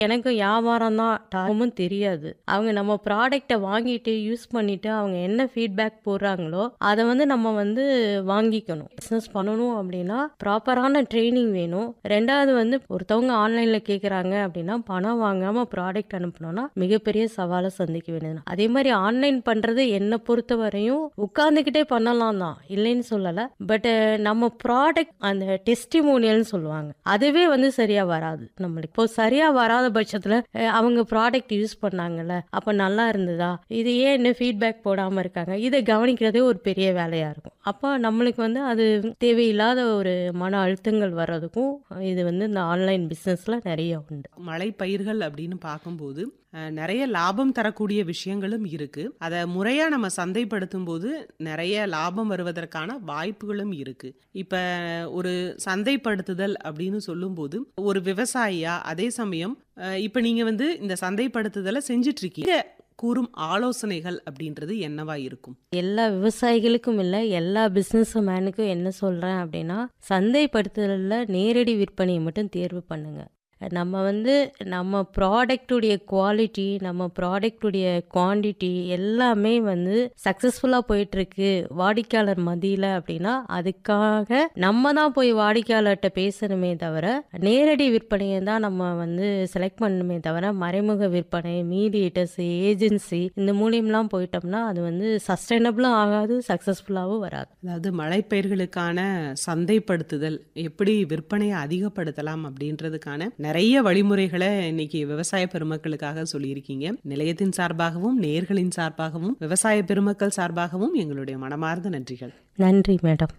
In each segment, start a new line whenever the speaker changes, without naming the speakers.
எனக்கு வியாபாரம் தான் டாமும் தெரியாது அவங்க நம்ம ப்ராடக்ட்டை வாங்கிட்டு யூஸ் பண்ணிட்டு அவங்க என்ன ஃபீட்பேக் போடுறாங்களோ அதை வந்து நம்ம வந்து வாங்கிக்கணும் பிஸ்னஸ் பண்ணணும் அப்படின்னா ப்ராப்பரான ட்ரைனிங் வேணும் ரெண்டாவது வந்து ஒருத்தவங்க ஆன்லைனில் கேட்குறாங்க அப்படின்னா பணம் வாங்காமல் ப்ராடக்ட் அனுப்பணும்னா மிகப்பெரிய சவாலை சந்திக்க வேண்டியது அதே மாதிரி ஆன்லைன் பண்ணுறது என்னை பொறுத்த வரையும் உட்காந்துக்கிட்டே பண்ணலாம் தான் இல்லைன்னு சொல்லலை பட் நம்ம ப்ராடக்ட் அந்த டெஸ்டிமோனியல்னு சொல்லுவாங்க அதுவே வந்து சரியாக வராது நம்மளுக்கு இப்போ சரியாக வராத பட்சத்தில் அவங்க ப்ராடக்ட் யூஸ் பண்ணாங்கல்ல அப்போ நல்லா இருந்ததா இது ஏன் இன்னும் ஃபீட்பேக் போடாமல் இருக்காங்க இதை கவனிக்கிறதே ஒரு பெரிய வேலையாக இருக்கும் அப்போ நம்மளுக்கு வந்து அது தேவையில்லாத ஒரு மன அழுத்தங்கள் வர்றதுக்கும் இது வந்து இந்த ஆன்லைன் பிஸ்னஸில் நிறைய உண்டு
மலை பயிர்கள் அப்படின்னு பார்க்கும்போது அஹ், நிறைய லாபம் தரக்கூடிய விஷயங்களும் இருக்கு அதை முறையா நம்ம சந்தைப்படுத்தும் போது நிறைய லாபம் வருவதற்கான வாய்ப்புகளும் இருக்கு இப்ப ஒரு சந்தைப்படுத்துதல் அப்படின்னு சொல்லும்போது ஒரு விவசாயியா அதே சமயம் அஹ், இப்ப நீங்க வந்து இந்த சந்தைப்படுத்துதலை செஞ்சிட்டு இருக்கீங்க கூறும் ஆலோசனைகள் அப்படின்றது என்னவா இருக்கும்
எல்லா விவசாயிகளுக்கும் இல்லை எல்லா பிஸ்னஸ் மேனுக்கும் என்ன சொல்கிறேன் அப்படின்னா சந்தைப்படுத்துதலில் நேரடி விற்பனையை மட்டும் தேர்வு பண்ணுங்க நம்ம வந்து நம்ம ப்ராடக்டுடைய குவாலிட்டி நம்ம ப்ராடக்டுடைய குவான்டிட்டி எல்லாமே வந்து சக்ஸஸ்ஃபுல்லாக போயிட்டுருக்கு வாடிக்கையாளர் மதியில் அப்படின்னா அதுக்காக நம்ம தான் போய் வாடிக்கையாளர்கிட்ட பேசணுமே தவிர நேரடி விற்பனையை தான் நம்ம வந்து செலக்ட் பண்ணணுமே தவிர மறைமுக விற்பனை மீடியேட்டர்ஸ் ஏஜென்சி இந்த மூலியம்லாம் போயிட்டோம்னா அது வந்து சஸ்டைனபிளும் ஆகாது சக்ஸஸ்ஃபுல்லாகவும் வராது
அதாவது மலைப்பயிர்களுக்கான சந்தைப்படுத்துதல் எப்படி விற்பனையை அதிகப்படுத்தலாம் அப்படின்றதுக்கான நிறைய வழிமுறைகளை இன்னைக்கு விவசாய பெருமக்களுக்காக சொல்லியிருக்கீங்க நிலையத்தின் சார்பாகவும் நேர்களின் சார்பாகவும் விவசாய பெருமக்கள் சார்பாகவும் எங்களுடைய மனமார்ந்த நன்றிகள்
நன்றி மேடம்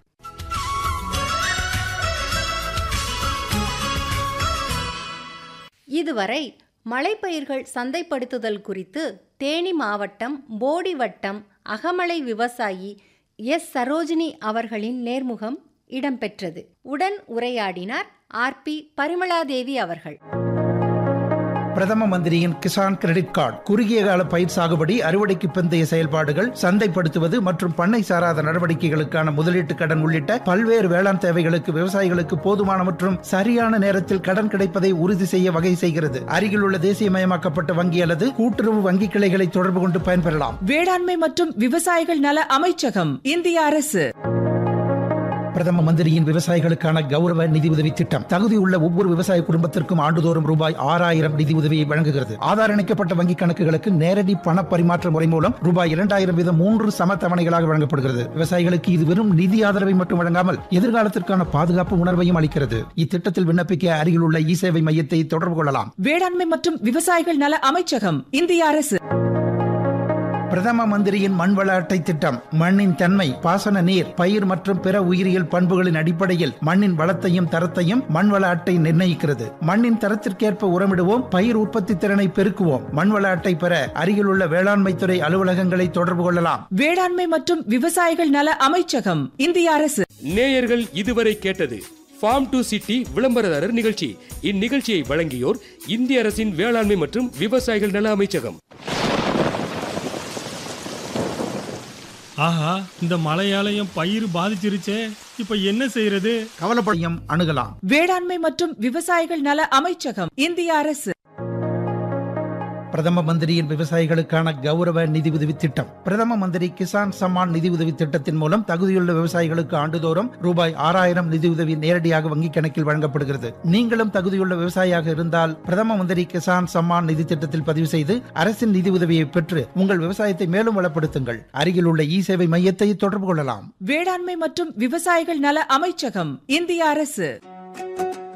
இதுவரை மலைப்பயிர்கள் சந்தைப்படுத்துதல் குறித்து தேனி மாவட்டம் போடி வட்டம் அகமலை விவசாயி எஸ் சரோஜினி அவர்களின் நேர்முகம் இடம்பெற்றது உடன் உரையாடினார் ஆர்பி பரிமளாதேவி அவர்கள்
பிரதம மந்திரியின் கிசான் கிரெடிட் கார்டு குறுகிய கால பயிர் சாகுபடி அறுவடைக்கு பிந்தைய செயல்பாடுகள் சந்தைப்படுத்துவது மற்றும் பண்ணை சாராத நடவடிக்கைகளுக்கான முதலீட்டு கடன் உள்ளிட்ட பல்வேறு வேளாண் தேவைகளுக்கு விவசாயிகளுக்கு போதுமான மற்றும் சரியான நேரத்தில் கடன் கிடைப்பதை உறுதி செய்ய வகை செய்கிறது அருகில் உள்ள தேசியமயமாக்கப்பட்ட வங்கி அல்லது கூட்டுறவு வங்கி கிளைகளை தொடர்பு கொண்டு பயன்பெறலாம்
வேளாண்மை மற்றும் விவசாயிகள் நல அமைச்சகம் இந்திய அரசு
பிரதம மந்திரியின் விவசாயிகளுக்கான கௌரவ நிதி உதவி திட்டம் தகுதியுள்ள ஒவ்வொரு விவசாய குடும்பத்திற்கும் ஆண்டுதோறும் ரூபாய் ஆறாயிரம் நிதி உதவியை வழங்குகிறது ஆதார் இணைக்கப்பட்ட வங்கி கணக்குகளுக்கு நேரடி பண பரிமாற்ற முறை மூலம் ரூபாய் இரண்டாயிரம் வீதம் மூன்று சம தவணைகளாக வழங்கப்படுகிறது விவசாயிகளுக்கு இது வெறும் நிதி ஆதரவை மட்டும் வழங்காமல் எதிர்காலத்திற்கான பாதுகாப்பு உணர்வையும் அளிக்கிறது இத்திட்டத்தில் விண்ணப்பிக்க அருகில் உள்ள இ சேவை மையத்தை தொடர்பு கொள்ளலாம்
வேளாண்மை மற்றும் விவசாயிகள் நல அமைச்சகம் இந்திய அரசு
பிரதம மந்திரியின் மண்வள அட்டை திட்டம் மண்ணின் தன்மை பாசன நீர் பயிர் மற்றும் பிற உயிரியல் பண்புகளின் அடிப்படையில் மண்ணின் வளத்தையும் தரத்தையும் மண்வள அட்டை நிர்ணயிக்கிறது மண்ணின் தரத்திற்கேற்ப உரமிடுவோம் பயிர் உற்பத்தி திறனை பெருக்குவோம் மண்வள அட்டை பெற அருகிலுள்ள வேளாண்மை துறை அலுவலகங்களை தொடர்பு கொள்ளலாம்
வேளாண்மை மற்றும் விவசாயிகள் நல அமைச்சகம் இந்திய அரசு
நேயர்கள் இதுவரை கேட்டது ஃபார்ம் டு சிட்டி விளம்பரதாரர் நிகழ்ச்சி இந்நிகழ்ச்சியை வழங்கியோர் இந்திய அரசின் வேளாண்மை மற்றும் விவசாயிகள் நல அமைச்சகம்
ஆஹா இந்த மழையாலயம் பயிர் பாதிச்சிருச்சே இப்ப என்ன செய்யறது
கவலைப்படையும் அணுகலாம்
வேளாண்மை மற்றும் விவசாயிகள் நல அமைச்சகம் இந்திய அரசு
பிரதம மந்திரியின் விவசாயிகளுக்கான கௌரவ நிதி உதவி திட்டம் பிரதம மந்திரி கிசான் சம்மான் நிதி உதவி திட்டத்தின் மூலம் தகுதியுள்ள விவசாயிகளுக்கு ஆண்டுதோறும் ரூபாய் ஆறாயிரம் நிதி உதவி நேரடியாக வங்கிக் கணக்கில் வழங்கப்படுகிறது நீங்களும் தகுதியுள்ள விவசாயியாக இருந்தால் பிரதம மந்திரி கிசான் சம்மான் நிதி திட்டத்தில் பதிவு செய்து அரசின் நிதி உதவியை பெற்று உங்கள் விவசாயத்தை மேலும் வளப்படுத்துங்கள் அருகில் உள்ள இ சேவை மையத்தை தொடர்பு கொள்ளலாம்
வேளாண்மை மற்றும் விவசாயிகள் நல அமைச்சகம் இந்திய அரசு